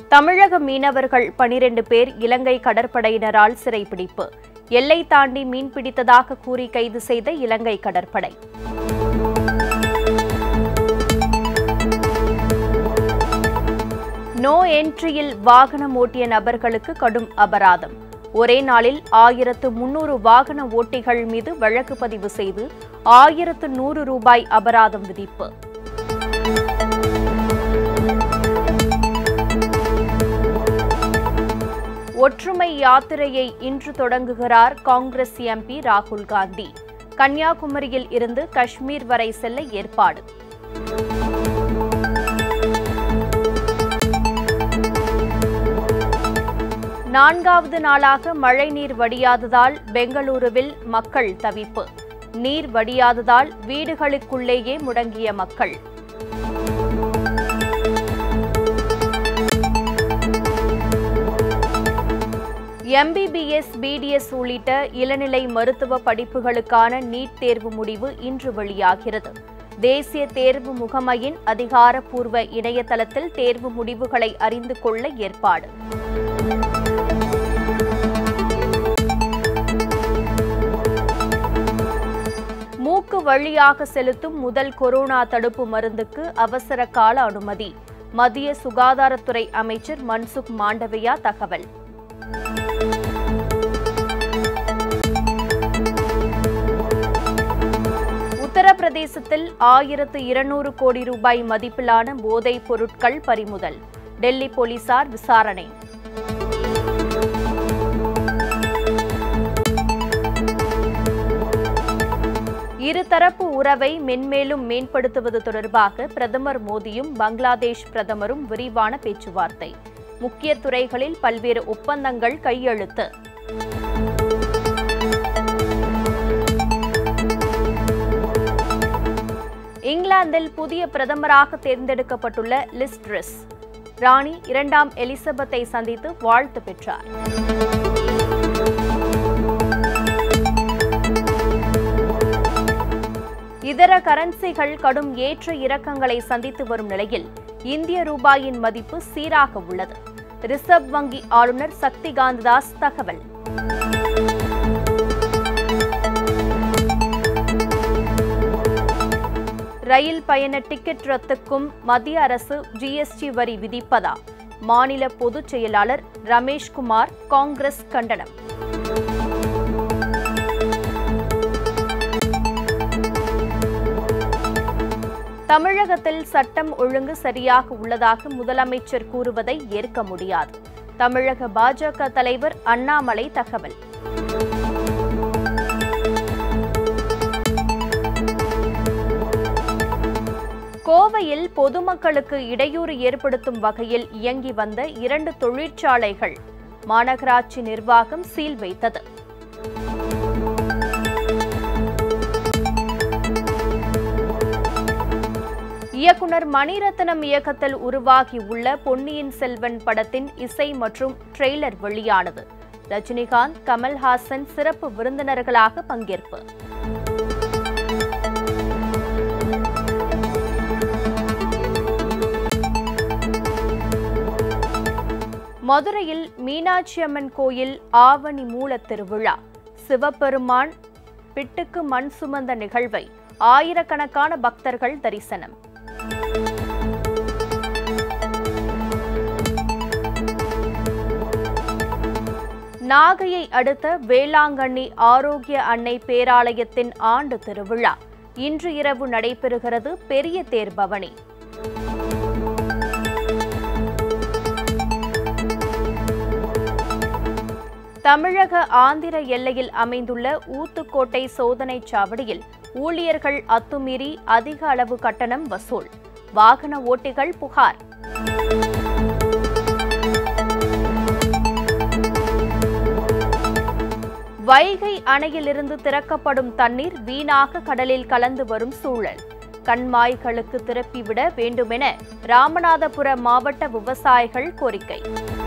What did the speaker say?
தமிழக மீனவர்கள் பனிரெண்டு பேர் இலங்கை கடற்படையினரால் சிறைபிடிப்பு எல்லை தாண்டி மீன் பிடித்ததாக கூறி கைது செய்த இலங்கை கடற்படை நோ என்ட்ரியில் வாகனம் ஓட்டிய நபர்களுக்கு கடும் அபராதம் ஒரே நாளில் ஆயிரத்து முன்னூறு வாகன ஓட்டிகள் மீது வழக்கு பதிவு செய்து ஆயிரத்து நூறு ரூபாய் அபராதம் விதிப்பு ஒற்றுமை யாத்திரையை இன்று தொடங்குகிறார் காங்கிரஸ் எம்பி ராகுல் காந்தி கன்னியாகுமரியில் இருந்து காஷ்மீர் வரை செல்ல ஏற்பாடு நான்காவது நாளாக மழைநீர் வடியாததால் பெங்களூருவில் மக்கள் தவிப்பு நீர் வடியாததால் வீடுகளுக்குள்ளேயே முடங்கிய மக்கள் எம்பிபிஎஸ் பிடிஎஸ் உள்ளிட்ட இளநிலை மருத்துவ படிப்புகளுக்கான நீட் தேர்வு முடிவு இன்று வெளியாகிறது தேசிய தேர்வு முகமையின் அதிகாரப்பூர்வ இணையதளத்தில் தேர்வு முடிவுகளை அறிந்து கொள்ள ஏற்பாடு மூக்கு வழியாக செலுத்தும் முதல் கொரோனா தடுப்பு மருந்துக்கு அவசர கால அனுமதி மத்திய சுகாதாரத்துறை அமைச்சர் மன்சுக் மாண்டவியா தகவல் உத்தரப்பிரதேசத்தில் ஆயிரத்து இருநூறு கோடி ரூபாய் மதிப்பிலான போதைப் பொருட்கள் பறிமுதல் டெல்லி போலீசார் விசாரணை இருதரப்பு உறவை மென்மேலும் மேம்படுத்துவது தொடர்பாக பிரதமர் மோடியும் பங்களாதேஷ் பிரதமரும் விரிவான பேச்சுவார்த்தை முக்கிய துறைகளில் பல்வேறு ஒப்பந்தங்கள் கையெழுத்து இங்கிலாந்தில் புதிய பிரதமராக தேர்ந்தெடுக்கப்பட்டுள்ள லிஸ்ட்ரிஸ் ராணி இரண்டாம் எலிசபெத்தை சந்தித்து வாழ்த்து பெற்றார் இதர கரன்சிகள் கடும் ஏற்ற இறக்கங்களை சந்தித்து வரும் நிலையில் இந்திய ரூபாயின் மதிப்பு சீராக உள்ளது ரிசர்வ் வங்கி ஆளுநர் சக்திகாந்த தாஸ் தகவல் ரயில் பயண டிக்கெட் ரத்துக்கும் மத்திய அரசு ஜிஎஸ்டி வரி விதிப்பதா மாநில பொதுச் செயலாளர் ரமேஷ்குமார் காங்கிரஸ் கண்டனம் தமிழகத்தில் சட்டம் ஒழுங்கு சரியாக உள்ளதாக முதலமைச்சர் கூறுவதை ஏற்க முடியாது தமிழக பாஜக தலைவர் அண்ணாமலை தகவல் கோவையில் பொதுமக்களுக்கு இடையூறு ஏற்படுத்தும் வகையில் இயங்கி வந்த இரண்டு தொழிற்சாலைகள் மாநகராட்சி நிர்வாகம் சீல் வைத்தது இயக்குனர் மணிரத்னம் இயக்கத்தில் உருவாகியுள்ள பொன்னியின் செல்வன் படத்தின் இசை மற்றும் ட்ரெய்லர் வெளியானது ரஜினிகாந்த் கமல்ஹாசன் சிறப்பு விருந்தினர்களாக பங்கேற்பு மதுரையில் மீனாட்சி அம்மன் கோயில் ஆவணி மூல திருவிழா சிவபெருமான் பிட்டுக்கு மண் சுமந்த நிகழ்வை ஆயிரக்கணக்கான பக்தர்கள் தரிசனம் நாகையை அடுத்த வேளாங்கண்ணி ஆரோக்கிய அன்னை பேராலயத்தின் ஆண்டு திருவிழா இன்று இரவு நடைபெறுகிறது பெரிய தேர்பவனி தமிழக ஆந்திர எல்லையில் அமைந்துள்ள ஊத்துக்கோட்டை சோதனைச் சாவடியில் ஊழியர்கள் அத்துமீறி அதிக அளவு கட்டணம் வசூல் வாகன ஓட்டிகள் புகார் வைகை அணையிலிருந்து திறக்கப்படும் தண்ணீர் வீணாக கடலில் கலந்து வரும் சூழல் கண்மாய்களுக்கு திருப்பிவிட வேண்டுமென ராமநாதபுர மாவட்ட விவசாயிகள் கோரிக்கை